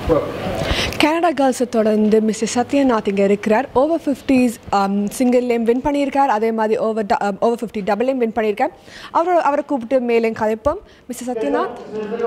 Canada கேர்ள்ஸை தொடர்ந்து mister Sathyanath இங்கே இருக்கிறார் ஓவர் ஃபிஃப்டிஸ் சிங்கிள்லேயும் வின் பண்ணியிருக்கார் அதே மாதிரி ஓவர் ஓவர் ஃபிஃப்டி டபுள்லேயும் வின் பண்ணியிருக்கார் அவர் அவரை கூப்பிட்டு மேலேயும் கதைப்போம் மிஸ்டர் சத்யநாத்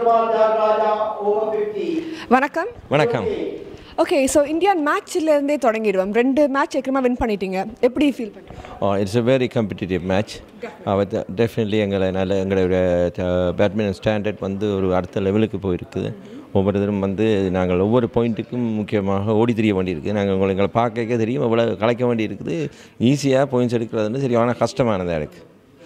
வணக்கம் வணக்கம் ஓகே ஸோ இந்தியன் மேட்ச்லேருந்தே தொடங்கிடுவோம் ரெண்டு மேட்ச் ஏற்கனவே வின் பண்ணிட்டீங்க எப்படி ஃபீல் பண்ணுறீங்க it's a very competitive match அவர் டெஃபினெட்லி எங்களை நல்ல எங்களுடைய பேட்மிண்டன் ஸ்டாண்டர்ட் வந்து ஒரு அடுத்த லெவலுக்கு போயிருக்குது ஒவ்வொருத்தரும் வந்து நாங்கள் ஒவ்வொரு பாயிண்ட்டுக்கும் முக்கியமாக ஓடி தெரிய வேண்டியிருக்கு நாங்கள் உங்களை எங்களை பார்க்க தெரியும் எவ்வளோ கலைக்க வேண்டியிருக்குது ஈஸியாக பாயிண்ட்ஸ் எடுக்கிறதுன்னு சரியான கஷ்டமானதாக இருக்குது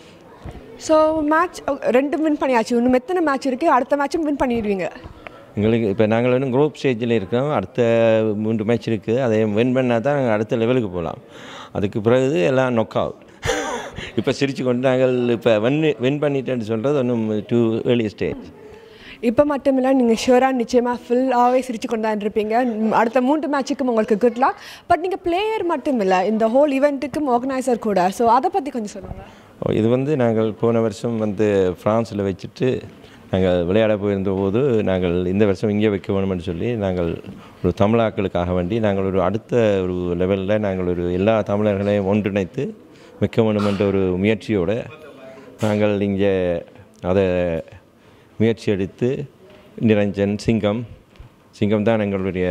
ஸோ மேட்ச் ரெண்டு வின் பண்ணியாச்சு இன்னும் எத்தனை மேட்ச் இருக்குது அடுத்த மேட்சும் வின் பண்ணிடுவீங்க எங்களுக்கு இப்போ நாங்கள் இன்னும் குரூப் ஸ்டேஜில் இருக்கோம் அடுத்த மூன்று மேட்ச் இருக்குது அதை வின் பண்ணால் தான் நாங்கள் அடுத்த லெவலுக்கு போகலாம் அதுக்கு பிறகு எல்லாம் நொக் அவுட் இப்போ சிரிச்சு கொண்டு நாங்கள் இப்போ வின் வின் பண்ணிட்டேன்னு சொல்கிறது ஒன்றும் டூ ஏர்லி ஸ்டேஜ் இப்போ மட்டும் இல்லை நீங்கள் ஷுவராக நிச்சயமாக ஃபுல்லாகவே சிரிச்சு கொண்டு தான் இருப்பீங்க ம், அடுத்த மூன்று மேட்சுக்கும் உங்களுக்கு குட் luck பட் நீங்கள் பிளேயர் மட்டும் இல்லை இந்த ஹோல் ஈவெண்ட்டுக்கும் ஆர்கனைசர் கூட ஸோ அதை பற்றி கொஞ்சம் சொல்லுங்கள் ஓ, இது வந்து நாங்கள் போன வருஷம் வந்து ஃப்ரான்ஸில் வச்சுட்டு நாங்கள் விளையாட போயிருந்த போது நாங்கள் இந்த வருஷம் இங்கே வைக்க வேணும்னு சொல்லி நாங்கள் ஒரு தமிழாக்களுக்காக வேண்டி நாங்கள் ஒரு அடுத்த ஒரு லெவலில் நாங்கள் ஒரு எல்லா தமிழர்களையும் ஒன்றிணைத்து வைக்க வேண்டும் என்ற ஒரு முயற்சியோடு நாங்கள் இங்கே அதை முயற்சி எடுத்து நிரஞ்சன் சிங்கம் சிங்கம் தான் எங்களுடைய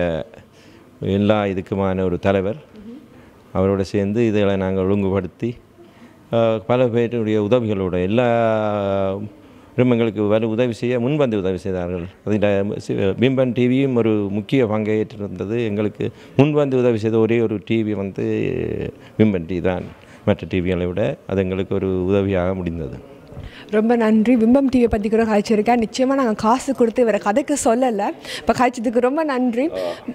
எல்லா இதுக்குமான ஒரு தலைவர் அவரோட சேர்ந்து இதில் நாங்கள் ஒழுங்குபடுத்தி அஹ், பல பேருடைய உதவிகளோட எல்லா எங்களுக்கு வர உதவி செய்ய முன்வந்து உதவி செய்தார்கள் அதில் பிம்பன் டிவியும் ஒரு முக்கிய பங்கை ஏற்றிருந்தது எங்களுக்கு முன்வந்து உதவி செய்த ஒரே ஒரு டிவி வந்து பிம்பன் டிவி தான் மற்ற டிவிகளை விட அது எங்களுக்கு ஒரு உதவியாக முடிந்தது ரொம்ப நன்றி விம்பம் டிவியை பற்றி கூட கழிச்சிருக்கேன் நிச்சயமாக நாங்கள் காசு கொடுத்து இவரை கதைக்கு சொல்லலை இப்போ கழிச்சதுக்கு ரொம்ப நன்றி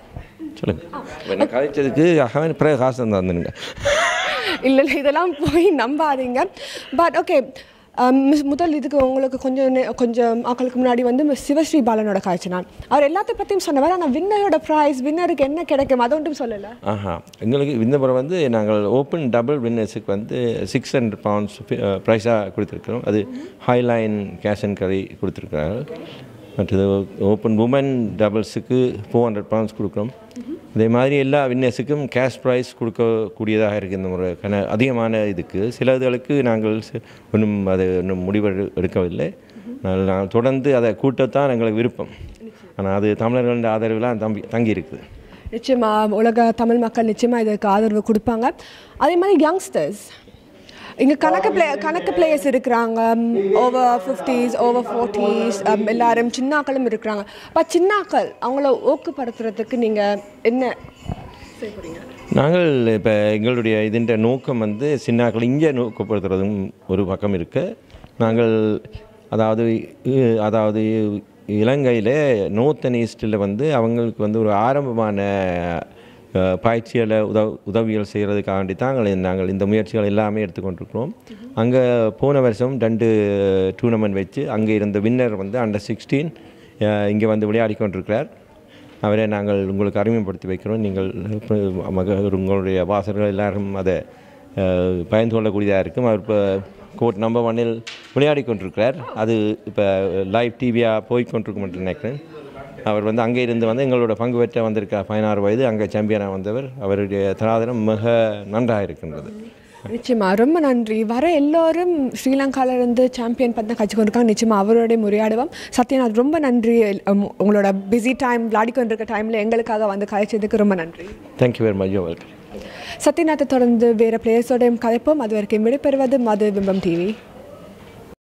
சொல்லுங்கள் என்ன கழிச்சதுக்கு அவன் பிறகு காசு தந்துருங்க இல்லை இல்லை இதெல்லாம் போய் நம்பாதீங்க பட் ஓகே முதல் இதுக்கு உங்களுக்கு கொஞ்சம் நே- கொஞ்சம் ஆக்களுக்கு முன்னாடி வந்து மிஸ் சிவஸ்ரீ பாலனோட காய்ச்சி நான் அவர் எல்லாத்த பற்றியும் சொன்னவர் ஆனால் வின்னரோட ப்ரைஸ் வின்னருக்கு என்ன கிடைக்கும் அதை ஒன்றும் சொல்லலை ஆஹா எங்களுக்கு இந்த முறை வந்து நாங்கள் ஓப்பன் டபுள் வின்னர்ஸுக்கு வந்து சிக்ஸ் ஹண்ட்ரட் பவுண்ட்ஸ் ப்ரைஸாக கொடுத்துருக்குறோம் அது ஹைலைன் கேஷ் அண்ட் கரி கொடுத்துருக்குறாங்க மற்றது ஓப்பன் உமன் டபுள்ஸுக்கு ஃபோர் ஹண்ட்ரட் பவுண்ட்ஸ் கொடுக்குறோம் அதே மாதிரி எல்லா வின்னர்ஸுக்கும் கேஷ் ப்ரைஸ் கொடுக்கக்கூடியதாக இருக்குது இந்த முறை கன அதிகமான இதுக்கு சில இதுகளுக்கு நாங்கள் சி- ஒன்றும் அது இன்னும் முடிவு எடு- எடுக்கவில்லை நாங்கள் நான் தொடர்ந்து அதை கூட்டத்தான் எங்களுக்கு விருப்பம் ஆனால் அது தமிழர்களின் ஆதரவுலாம் தம்பி தங்கி இருக்குது நிச்சயமா உலக தமிழ் மக்கள் நிச்சயமாக இதுக்கு ஆதரவு கொடுப்பாங்க அதே மாதிரி யங்ஸ்டர்ஸ் இங்கே கணக்கு பிளே கணக்கு பிளேயர்ஸ் இருக்கிறாங்க ஓவர் ஃபிஃப்டிஸ் ஓவர் ஃபோர்ட்டிஸ் எல்லாரும் சின்னாக்களும் இருக்கிறாங்க பட் சின்னாக்கள் அவங்கள ஊக்கப்படுத்துறதுக்கு நீங்கள் என்ன செய்ய போறீங்க நாங்கள் இப்போ எங்களுடைய இதுன்ற நோக்கம் வந்து சின்னாக்கள் இங்கே நோக்கப்படுத்துறதும் ஒரு பக்கம் இருக்கு நாங்கள் அதாவது இ- அதாவது இலங்கையில் நோர்த் அண்ட் ஈஸ்டில் வந்து அவங்களுக்கு வந்து ஒரு ஆரம்பமான அஹ், பயிற்சிகளை உதவ உதவிகள் செய்கிறதுக்காண்டி தான் நாங்கள் நாங்கள் இந்த முயற்சிகள் எல்லாமே எடுத்துக்கொண்டிருக்கிறோம் அங்கே போன வருஷம் ரெண்டு டூர்னமெண்ட் வச்சு அங்கே இருந்த வின்னர் வந்து அண்டர் சிக்ஸ்டீன் இங்கே வந்து விளையாடி கொண்டிருக்கிறார் அவரை நாங்கள் உங்களுக்கு அறிமுகப்படுத்தி வைக்கிறோம் நீங்கள் இப்ப மக உங்களுடைய வாசகர்கள் எல்லாரும் அதை அஹ், பயந்து கொள்ளக்கூடியதாக இருக்கும் அவர் இப்போ கோர்ட் நம்பர் ஒன்னில் விளையாடி கொண்டிருக்கிறார் அது இப்போ லைவ் டிவியாக போய் கொண்டிருக்கும் என்று நினைக்கிறேன் அவர் வந்து அங்கே இருந்து வந்து எங்களோட பங்கு பெற்ற வந்திருக்கார் பதினாறு வயது அங்கே சாம்பியனாக வந்தவர் அவருடைய தராதரம் மிக நன்றாக இருக்கின்றது நிச்சயமா ரொம்ப நன்றி வர எல்லோரும் ஸ்ரீலங்கால இருந்து சாம்பியன் பற்றி கட்சி கொண்டிருக்காங்க நிச்சயமா அவரோட முறையாடுவோம் சத்யநாத் ரொம்ப நன்றி உம், உங்களோட பிஸி டைம் விளையாடி கொண்டிருக்க டைமில் எங்களுக்காக வந்து கழிச்சதுக்கு ரொம்ப நன்றி thank you very much you welcome சத்யநாத்தை தொடர்ந்து வேறு பிளேயர்ஸோடையும் கதைப்போம் அது வரைக்கும் விடைபெறுவது மது பிம்பம் டிவி